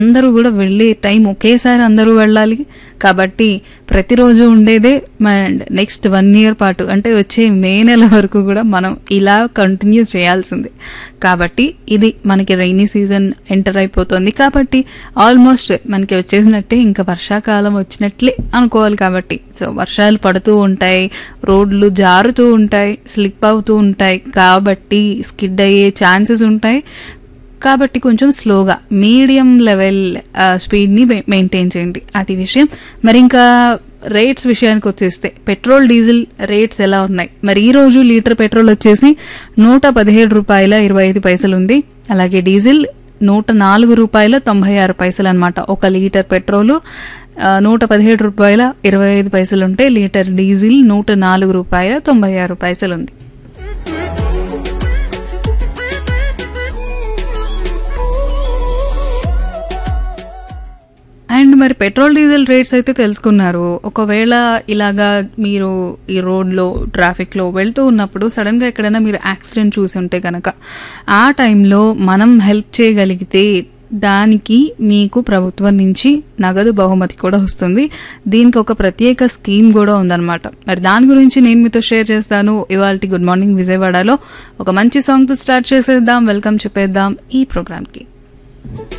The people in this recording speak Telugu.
అందరూ కూడా వెళ్ళే టైం ఒకేసారి అందరూ వెళ్ళాలి కాబట్టి ప్రతిరోజు ఉండేదే అండ్ నెక్స్ట్ వన్ ఇయర్ పాటు అంటే వచ్చే మే నెల వరకు కూడా మనం ఇలా కంటిన్యూ చేయాల్సిందే కాబట్టి ఇది మనకి రైనీ సీజన్ ఎంటర్ అయిపోతుంది కాబట్టి ఆల్మోస్ట్ మనకి వచ్చేసినట్టే ఇంకా వర్షాకాలం వచ్చినట్లే అనుకోవాలి కాబట్టి సో వర్షాలు పడుతూ ఉంటాయి రోడ్లు జారుతూ ఉంటాయి స్లిప్ అవుతూ ఉంటాయి కాబట్టి స్కిడ్ అయ్యే ఛాన్సెస్ ఉంటాయి కాబట్టి కొంచెం స్లోగా మీడియం లెవెల్ స్పీడ్ని మెయింటైన్ చేయండి అది విషయం మరి ఇంకా రేట్స్ విషయానికి వచ్చేస్తే పెట్రోల్ డీజిల్ రేట్స్ ఎలా ఉన్నాయి మరి ఈ రోజు లీటర్ పెట్రోల్ వచ్చేసి నూట పదిహేడు రూపాయల ఇరవై ఐదు పైసలు ఉంది అలాగే డీజిల్ నూట నాలుగు రూపాయల తొంభై ఆరు పైసలు అనమాట ఒక లీటర్ పెట్రోలు ఆ, నూట పదిహేడు రూపాయల ఇరవై ఐదు పైసలు ఉంటే లీటర్ డీజిల్ నూట నాలుగు రూపాయల తొంభై ఆరు పైసలు ఉంది అండ్ మరి పెట్రోల్ డీజిల్ రేట్స్ అయితే తెలుసుకున్నారు ఒకవేళ ఇలాగా మీరు ఈ రోడ్లో ట్రాఫిక్లో వెళ్తూ ఉన్నప్పుడు సడన్గా ఎక్కడైనా మీరు యాక్సిడెంట్ చూసి ఉంటే కనుక ఆ టైంలో మనం హెల్ప్ చేయగలిగితే దానికి మీకు ప్రభుత్వం నుంచి నగదు బహుమతి కూడా వస్తుంది దీనికి ఒక ప్రత్యేక స్కీమ్ కూడా ఉందన్నమాట మరి దాని గురించి నేను మీతో షేర్ చేస్తాను ఇవాళ గుడ్ మార్నింగ్ విజయవాడలో ఒక మంచి సాంగ్తో స్టార్ట్ చేసేద్దాం వెల్కమ్ చెప్పేద్దాం ఈ ప్రోగ్రామ్కి